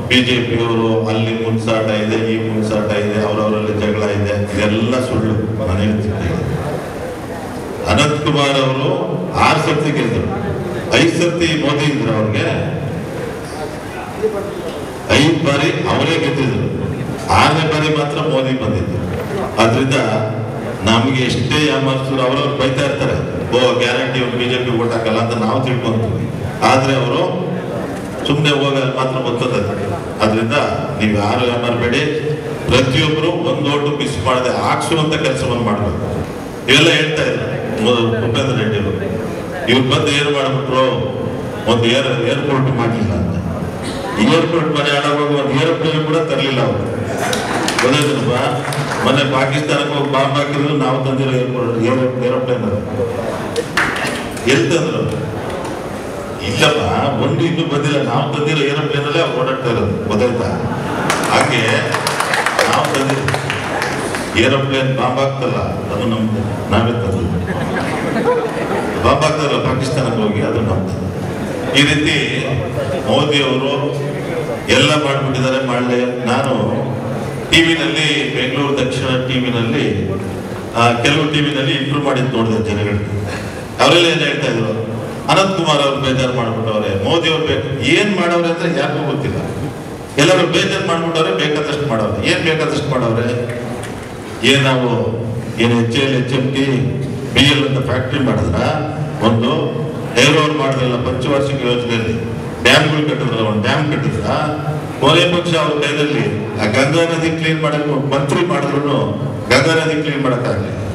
ಬಿಜೆಪಿಯವರು ಅಲ್ಲಿ ಮುನ್ಸಾಟ ಇದೆ ಈ ಮುನ್ಸಾಟ ಇದೆ ಅವರವರಲ್ಲಿ ಜಗಳ ಇದೆ ಇದೆಲ್ಲ ಸುಳ್ಳು ನಾನು ಹೇಳ್ತೀನಿ ಅನಂತ್ ಕುಮಾರ್ ಅವರು ಆರು ಸರ್ತಿ ಗೆದ್ದರು ಐದು ಸರ್ತಿ ಮೋದಿ ಇದ್ರು ಅವ್ರಿಗೆ ಐದು ಬಾರಿ ಅವರೇ ಗೆದ್ದಿದ್ರು ಆರನೇ ಬಾರಿ ಮಾತ್ರ ಮೋದಿ ಬಂದಿದ್ರು ಆದ್ರಿಂದ ನಮ್ಗೆ ಎಷ್ಟೇ ಯಾಮರ್ಸರು ಅವರವ್ರು ಬೈತಾ ಇರ್ತಾರೆ ಓ ಗ್ಯಾರಂಟಿ ಬಿಜೆಪಿ ಓಟ್ ಹಾಕಲ್ಲ ಅಂತ ನಾವು ತಿಳ್ಕೊಂತೀವಿ ಆದ್ರೆ ಅವರು ಸುಮ್ಮನೆ ಹೋಗಲ್ಲ ಮಾತ್ರ ಗೊತ್ತದೆ ಅದರಿಂದ ನೀವು ಯಾರು ಯಾಮಾರಬೇಡಿ ಪ್ರತಿಯೊಬ್ಬರು ಒಂದು ಓಟು ಮಿಸ್ ಮಾಡದೆ ಹಾಕ್ಸುವಂತ ಕೆಲಸವನ್ನು ಮಾಡಬೇಕು ಇವೆಲ್ಲ ಹೇಳ್ತಾ ಇದ್ದಾರೆ ಮೊ- ಭೂಪೇಂದ್ರ ರೆಡ್ಡಿ ಅವರು ಇವ್ರು ಬಂದು ಏನು ಮಾಡ್ಬಿಟ್ರು ಒಂದು ಏರ್ ಏರ್ಪೋರ್ಟ್ ಮಾಡಲಿಲ್ಲ ಅಂತ ಏರ್ಪೋರ್ಟ್ ಮನೆ ಆಡೋವಾಗ ಒಂದು ಏರೋಪ್ಲೇನ್ ಕೂಡ ತರಲಿಲ್ಲ ಅವರು ಗೊತ್ತಾಯ್ತಪ್ಪ ಮೊನ್ನೆ ಪಾಕಿಸ್ತಾನಕ್ಕೆ ಹೋಗಿ ಬಾಂಬ್ ಹಾಕಿದ್ರು ನಾವು ತಂದಿರೋ ಏರ್ಪೋರ್ಟ್ ಏರೋ ಏರೋಪ್ಲೇನ್ ಅದು ಎಲ್ಲಿ ತಂದ್ರು ಇಲ್ಲಪ್ಪ ಒಂದು ಇನ್ನೂ ಬಂದಿಲ್ಲ ನಾವು ತಂದಿರೋ ಏರೋಪ್ಲೇನ್ ಅಲ್ಲೇ ಅವ್ರು ಓಡಾಡ್ತಾ ಇರೋದು ಗೊತ್ತಾಯ್ತಾ ಹಾಗೆ ನಾವು ತಂದಿರೋ ಏರೋಪ್ಲೇನ್ ಬಾಂಬ್ ಆಗ್ತಲ್ಲ ಅದು ನಮ್ದು ನಾವೇ ತಂದಿದ್ದು ಬಾಂಬ್ ಆಗ್ತಾರಲ್ಲ ಪಾಕಿಸ್ತಾನಕ್ಕೆ ಹೋಗಿ ಅದು ನಮ್ದು ಈ ರೀತಿ ಮೋದಿ ಅವರು ಎಲ್ಲ ಮಾಡ್ಬಿಟ್ಟಿದ್ದಾರೆ ಮಾಡಲಿ ನಾನು ಟಿವಿನಲ್ಲಿ ಬೆಂಗಳೂರು ದಕ್ಷಿಣ ಟಿವಿನಲ್ಲಿ ಕೆಲವು ಟಿವಿನಲ್ಲಿ ಇಂಟ್ರೂ ಮಾಡಿದ್ದು ನೋಡಿದೆ ಜನಗಳಿಗೆ ಅವರೆಲ್ಲ ಏನ್ ಹೇಳ್ತಾ ಇದ್ರು ಅನಂತ್ ಕುಮಾರ್ ಅವ್ರು ಬೇಜಾರು ಮಾಡ್ಬಿಟ್ಟವ್ರೆ ಮೋದಿ ಅವ್ರು ಬೇಕು ಏನ್ ಮಾಡವ್ರೆ ಅಂದ್ರೆ ಯಾರಿಗೂ ಗೊತ್ತಿಲ್ಲ ಎಲ್ಲರೂ ಬೇಜಾರು ಮಾಡ್ಬಿಟ್ಟವ್ರೆ ಬೇಕಾದಷ್ಟು ಮಾಡವ್ರೆ ಏನ್ ಬೇಕಾದಷ್ಟು ಮಾಡವ್ರೆ ಏನ್ ನಾವು ಏನು H L H M T B L ಅಂತ ಫ್ಯಾಕ್ಟ್ರಿ ಮಾಡಿದ್ರ ಒಂದು ಡೈರೋರ್ ಮಾಡಿದ್ರಲ್ಲ ಪಂಚವಾರ್ಷಿಕ ಯೋಜನೆಯಲ್ಲಿ ಡ್ಯಾಮ್ಗಳು ಕಟ್ಟಿದ್ರಲ್ಲ ಒಂದು ಡ್ಯಾಮ್ ಕಟ್ಟಿದ್ರ ಕೊನೆ ಪಕ್ಷ ಅವ್ರ ಕೈದಲ್ಲಿ ಆ ಗಂಗಾ ನದಿ ಕ್ಲೀನ್ ಮಾಡಕ್ ಮಂತ್ರಿ ಮಾಡಿದ್ರು ಗಂಗಾ ನದಿ ಕ್ಲೀನ್ ಮಾಡಕ್ಕಾಗಲಿ